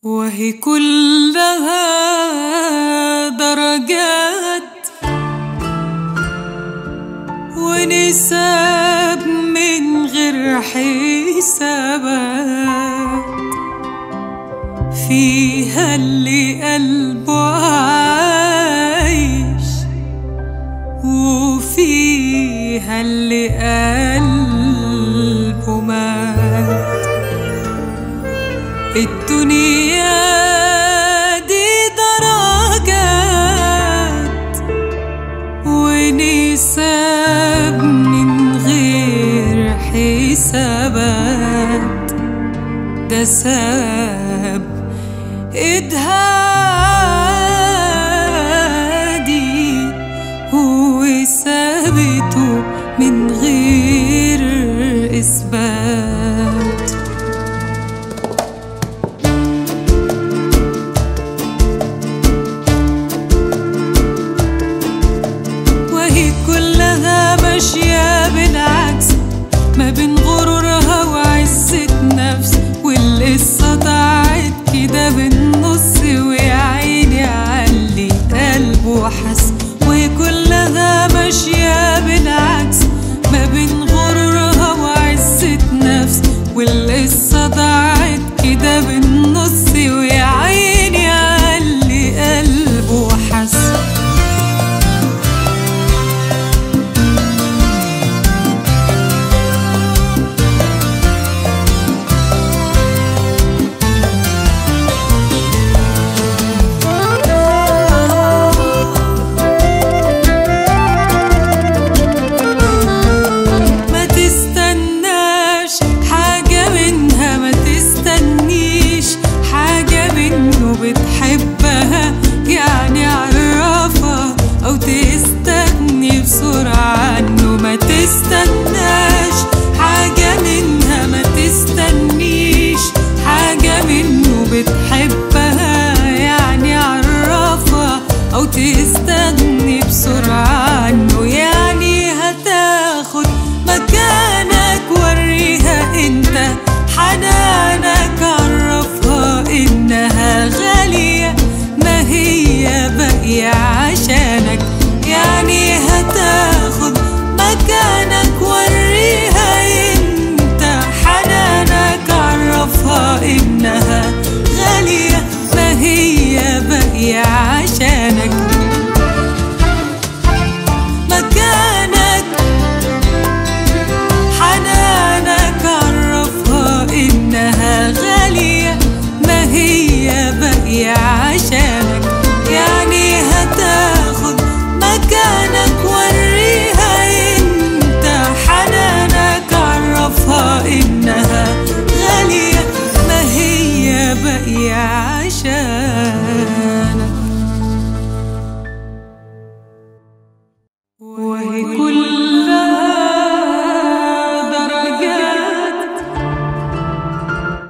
وهي كلها درجات ونساب من غير حسابات فيها اللي قلبه عايش وفيها اللي قلبه مات الدنيا دي درجات ونساب من غير حسابات ده ساب إدهادي وسابته من غير إثبات وهي كلها ماشية بالعكس ما بين غرورها وعزة نفس والقصة ضاعت كده بالنص ويا عيني علي قلبه حس وهي كلها ماشية بالعكس ما بين غرورها وعزة نفس والقصة ضاعت كده بالنص ويا عيني علي قلبه حس ما تستناش حاجة منها ما تستنيش حاجة منه بتحبها يعني عرفها أو تستغني بسرعة عنه ما تستناش حاجة منها ما تستنيش حاجة منه بتحبها يعني عرفها أو تستغني بسرعة عنه يعني هتاخد مكانك وريها انت حنانك عرفها انها غالية ما هي باقية عشانك يعني هتاخد مكانك وريها انت حنانك عرفها انها غالية ما هي باقية عشانك مكانك حنانك عرفها إنها غالية ما هي باقية عشانك يعني هتاخد مكانك وريها انت حنانك عرفها إنها غالية ما هي باقية عشانك وهي كل